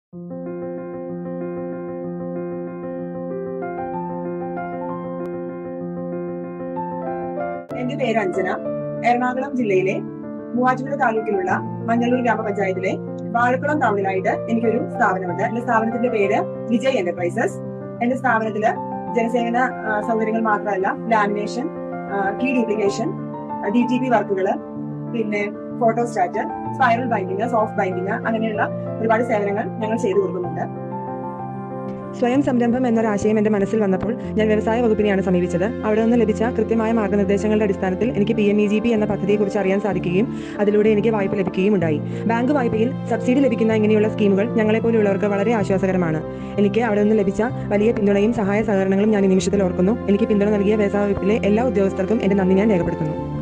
എന്റെ പേര് അഞ്ജന എറണാകുളം ജില്ലയിലെ മൂവാറ്റുപുഴ താലൂക്കിലുള്ള മഞ്ഞളൂർ ഗ്രാമപഞ്ചായത്തിലെ വാഴക്കുളം ടൗണിലായിട്ട് എനിക്കൊരു സ്ഥാപനമുണ്ട് എന്റെ സ്ഥാപനത്തിന്റെ പേര് വിജയ് എന്റർപ്രൈസസ് എന്റെ സ്ഥാപനത്തില് ജനസേവന ആ, സൗകര്യങ്ങൾ മാത്രമല്ല lamination key duplication D T P വർക്കുകൾ പിന്നെ photostat spiral binding soft binding അങ്ങനെയുള്ള ഒരുപാട് സേവനങ്ങൾ ഞങ്ങൾ ചെയ്തു കൊടുക്കുന്നുണ്ട് സ്വയം സംരംഭം എന്നൊരാശയം എന്റെ മനസ്സിൽ വന്നപ്പോൾ ഞാൻ വ്യവസായ വകുപ്പിനെയാണ് സമീപിച്ചത് അവിടെ നിന്ന് ലഭിച്ച കൃത്യമായ മാർഗ്ഗനിർദ്ദേശങ്ങളുടെ അടിസ്ഥാനത്തിൽ എനിക്ക് P M E G P എന്ന പദ്ധതിയെക്കുറിച്ച് അറിയാൻ സാധിക്കുകയും അതിലൂടെ എനിക്ക് വായ്പ ലഭിക്കുകയും ഉണ്ടായി ബാങ്ക് വായ്പയിൽ സബ്സിഡി ലഭിക്കുന്ന ഇങ്ങനെയുള്ള സ്കീമുകൾ ഞങ്ങളെപ്പോലുള്ളവർക്ക് വളരെ ആശ്വാസകരമാണ് എനിക്ക് അവിടെ നിന്ന് ലഭിച്ച വലിയ പിന്തുണയും സഹായ സഹകരണങ്ങളും ഞാൻ ഈ നിമിഷത്തിൽ ഓർക്കുന്നു എനിക്ക് പിന്തുണ നൽകിയ വ്യവസായ വകുപ്പിലെ എല്ലാ ഉദ്യോഗസ്ഥർക്കും എന്റെ നന്ദി ഞാൻ രേഖപ്പെടുത്തുന്നു